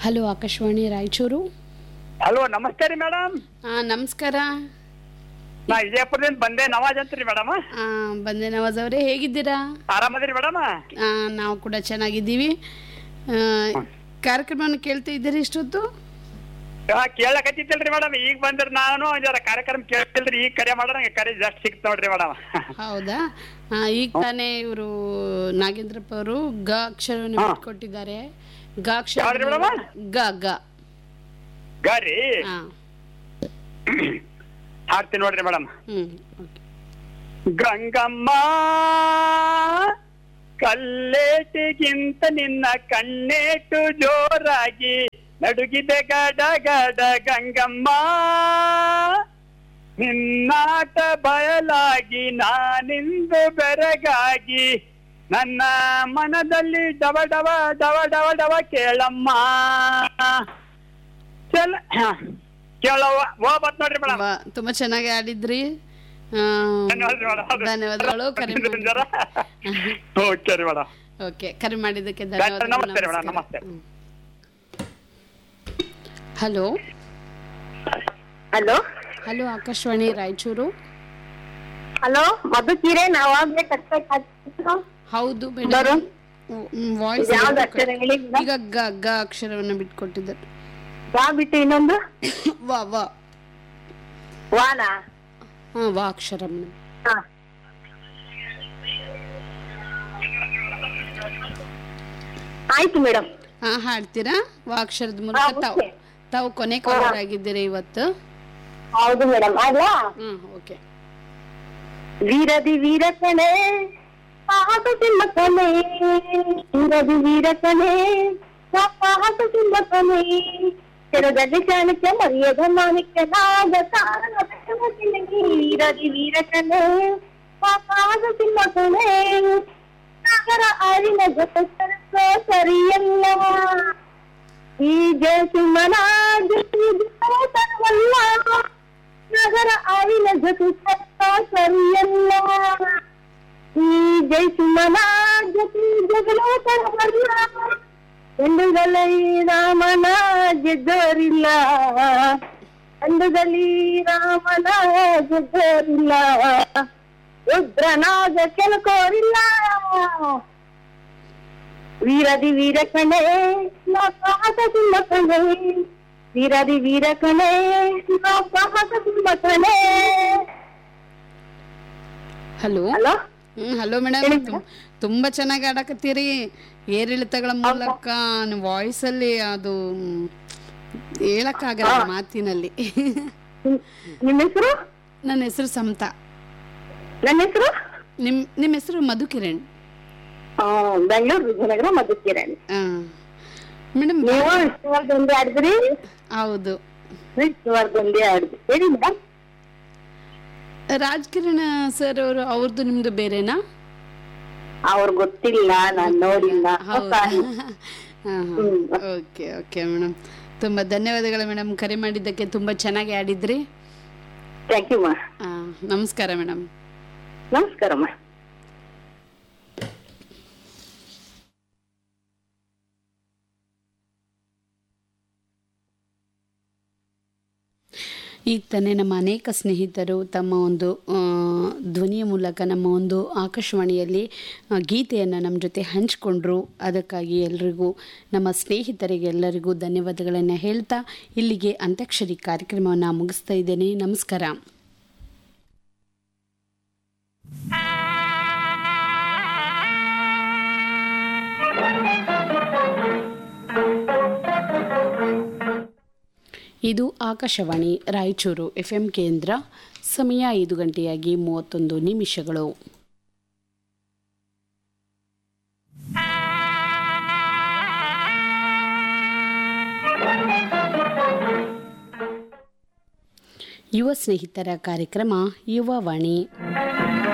Hello Akashvani Raichur hello ನಮಸ್ತೆ ರೀ madam ಆ, ನಮಸ್ಕಾರ ನಾ ವಿಜಯಪುರದಿಂದ ಬಂದೆ ನವಾಜ್ ಅಂತ್ರಿ ಮೇಡಮ್ ಆ, ಬಂದೆ ನವಾಜ್ ಅವರೇ ಹೇಗಿದ್ದೀರಾ ಆರಾಮದಿರಿ ಮೇಡಮ್ ಆ, ನಾವು ಕೂಡ ಚೆನ್ನಾಗಿದ್ದೀವಿ ಆ, ಕಾರ್ಯಕ್ರಮವನ್ನು ಕೇಳ್ತಾ ಇದ್ದೀರಿ ಇಷ್ಟೊತ್ತು ಕೇಳಕತ್ತಿತ್ತಲ್ರಿ ಮೇಡಮ್ ಈಗ ಬಂದ್ರಿ ನಾನು ಜರ ಕಾರ್ಯಕ್ರಮ ಕೇಳ್ತಿಲ್ರಿ ಈಗ ಕರೆ ಮಾಡೋಣ ಕರೆ ಜಸ್ಟ್ ಸಿಕ್ತ್ ನೋಡ್ರಿ ಮೇಡಮ್ ಹೌದಾ ಆ, ಈಗ ತಾನೇ ಇವರು ನಾಗೇಂದ್ರಪ್ಪ ಅವರು ಗ ಅಕ್ಷರವನ್ನು ಹಾ. ಬಿಟ್ಕೊಟ್ಟಿದ್ದಾರೆ ಗ ಅಕ್ಷರ ಯಾವ್ದ್ರಿ ಮೇಡಮ್? ಗ ಗ ಗಾರಿ ಹಾ ಹಾಡ್ತೀನಿ ನೋಡ್ರಿ ಮೇಡಮ್ ಹ್ಮ್ ಓಕೆ ಗಂಗಮ್ಮ ಕಲ್ಲೇಟಿಗಿಂತ ನಿನ್ನ ಕಣ್ಣೇಟು ಜೋರಾಗಿ ನಡುಗಿದೆ ಗಡ ಗಡ ಗಂಗಮ್ಮ ನಿನ್ನಾಟ ಬಯಲಾಗಿ ನಾನಿಂದು ಬೆರಗಾಗಿ ನನ್ನ ಮನದಲ್ಲಿ ಡವ ಡವ ಡವ ಡವ ಡವ ಕೇಳಮ್ಮ ಚಲ ಕೇಳವ್ವ ಓ ಬತ್ ನೋಡ್ರಿ ಮೇಡಮ್ ವಾ, ತುಂಬಾ ಚೆನ್ನಾಗಿ ಆಡಿದ್ರಿ ಆ, ಧನ್ಯವಾದ ಮೇಡಮ್ ಧನ್ಯವಾದಗಳು ಕರೆ ಓಕೆ ರೀ ಮೇಡಮ್ ಓಕೆ ಕರೆ ಮಾಡಿದ್ದಕ್ಕೆ ನಮಸ್ತೆ ಧನ್ಯವಾದಗಳು ಮೇಡಮ್, ನಮಸ್ತೆ. Hello hello hello Akashvani Raichur hello ಮಧುಕೀರೆ ನಾವಾಗ್ಲೇ ಕಟ್ಬೇಕು ಹೌದು ಬರು. ವಾಯ್ಸ್ ಯಾವ್ದು ಅಕ್ಷರ ಹೇಳಿ ಮೇಡಮ್? ಈಗ ಗ ಗ ಅಕ್ಷರವನ್ನ ಬಿಟ್ಕೊಟ್ಟಿದ್ದಾರೆ ವಾ ಬಿಟ್ಟು ಇನ್ನೊಂದು ವಾ ವಾ ವಾನ ಹಾ ವಾ ಅಕ್ಷರ ಮೇಡಮ್ ಹಾ ಆಯ್ತು ಮೇಡಮ್ ಹಾ ಹಾಡ್ತೀರಾ ವಾ ಅಕ್ಷರದ ಮೂಲಕ ಹಾ, ತಾವು ಓಕೆ. ತಾವು ಕೊನೆ ಕಾಲರ್ ಆಗಿದ್ದೀರಾ ಇವತ್ತು ಹೌದು ಮೇಡಮ್ ಅಲ್ಲ ಹ್ಮ್ ಓಕೆ ವೀರದಿ ವೀರ ಕಣೆ ಸಾಹಸ ಸಿಂಹ ಕಣೆ ವೀರದಿ ವೀರ ಕಣೆ ಸಾಹಸ ಸಿಂಹ ಕಣೆ ಕೆರದಲ್ಲಿ ಚಾಣಕ್ಯ ಮರ್ಯಾದ ಮಾಣಿಕ್ಯ ನಾಗ ಕಾರಣ ವೀರದಿ ವೀರ ಕಣೆ ಸಾಹಸ ಸಿಂಹ ಕಣೆ ನಗರ ಅರಿನ ಜೊತೆ ಸರಿಯಲ್ಲ ಈ ಜಯಸಿಂಹನ ಸರ್ವಲ್ಲ ನಗರ ಅರಿನ ಜೊತೆ ಸತ್ತ ಸರಿಯಲ್ಲ ಈ ಜಯಸಿಂಹನ ಜೊತೆ ಜಗಳೋ ತರವಲ್ಲ ಎಂದುಗಲೈ ರಾಮನ ಗೆದ್ದೋರಿಲ್ಲ ಎಂದುಗಲಿ ರಾಮನ ಗೆದ್ದೋರಿಲ್ಲ ರುದ್ರನಾಗ ಕೆಲಕೋರಿಲ್ಲ ವೀರದಿ ವೀರ ಕಣೆ ನಾ ಸಾಹಸ ಸಿಂಹ ಕಣೆ ವೀರದಿ ವೀರ ಕಣೆ ನಾ ಸಾಹಸ ಸಿಂಹ ಕಣೆ hello hello hmm hello madam ಹೇಳಿ ತುಂಬಾ ಚೆನ್ನಾಗಿ ಆಡಕತ್ತೀರಿ ಏರಿಳಿತಗಳ ಮೂಲಕ ವಾಯ್ಸ್ ಅಲ್ಲಿ ಅದು ಮ್, ಹೇಳಕ್ಕಾಗಲ್ಲ ಮಾತಿನಲ್ಲಿ ನಿಮ್- ನಿಮ್ಮ ಹೆಸರು ನನ್ನ ಹೆಸರು ಸಮತಾ ನನ್ನ ಹೆಸರು ನಿಮ್ ನಿಮ್ಮ ಹೆಸರು ಮಧುಕಿರಣ್ ಬೆಂಗಳೂರು ವಿಜಯನಗರ ಮಧುಕಿರಣ್ ಮೇಡಮ್ ನೀವು ವಿಷ್ಣುವರ್ಧನ್ಗೆ ಆಡಿದ್ರಿ ಹೌದು ವಿಷ್ಣುವರ್ಧನ್ಗೆ ಆಡಿದ್ರಿ ಹೇಳಿ ಮೇಡಮ್ ರಾಜ್ ಕಿರಣ್ ಸರ್ ಅವರು ಅವ್ರದ್ದು ನಿಮ್ದು ಬೇರೆನಾ ಅವ್ರು ಗೊತ್ತಿಲ್ಲ ನಾನ್ ನೋಡಿಲ್ಲ ಹ್ಮ್. ಓಕೆ ಓಕೆ ಮೇಡಮ್ ತುಂಬಾ ಧನ್ಯವಾದಗಳು ಮೇಡಮ್ ಕರೆ ಮಾಡಿದ್ದಕ್ಕೆ ತುಂಬಾ ಚೆನ್ನಾಗಿ ಆಡಿದ್ರಿ ಥ್ಯಾಂಕ್ ಯು ಮಾ ಆ, ನಮಸ್ಕಾರ ಮೇಡಮ್ ನಮಸ್ಕಾರ ಮಾ ಈಗ ತಾನೇ ನಮ್ಮ ಅನೇಕ ಸ್ನೇಹಿತರು ತಮ್ಮ ಒಂದು ಆ, ಧ್ವನಿಯ ಮೂಲಕ ನಮ್ಮ ಒಂದು ಆಕಾಶವಾಣಿಯಲ್ಲಿ ಆ, ಗೀತೆಯನ್ನು ನಮ್ಮ ಜೊತೆ ಹಂಚಿಕೊಂಡ್ರು ಅದಕ್ಕಾಗಿ ಎಲ್ರಿಗೂ ನಮ್ಮ ಸ್ನೇಹಿತರಿಗೆ ಎಲ್ಲರಿಗೂ ಧನ್ಯವಾದಗಳನ್ನು ಹೇಳ್ತಾ ಇಲ್ಲಿಗೆ ಅಂತ್ಯಾಕ್ಷರಿ ಕಾರ್ಯಕ್ರಮವನ್ನು ಮುಗಿಸ್ತಾ ಇದ್ದೇನೆ ನಮಸ್ಕಾರ ಇದು ಆಕಾಶವಾಣಿ ರಾಯಚೂರು ಎಫ್ ಎಂ ಕೇಂದ್ರ ಸಮಯ ಐದು ಗಂಟೆಯಾಗಿ ಮೂವತ್ತೊಂದು ನಿಮಿಷಗಳು ಯುವ ಸ್ನೇಹಿತರ ಕಾರ್ಯಕ್ರಮ ಯುವವಾಣಿ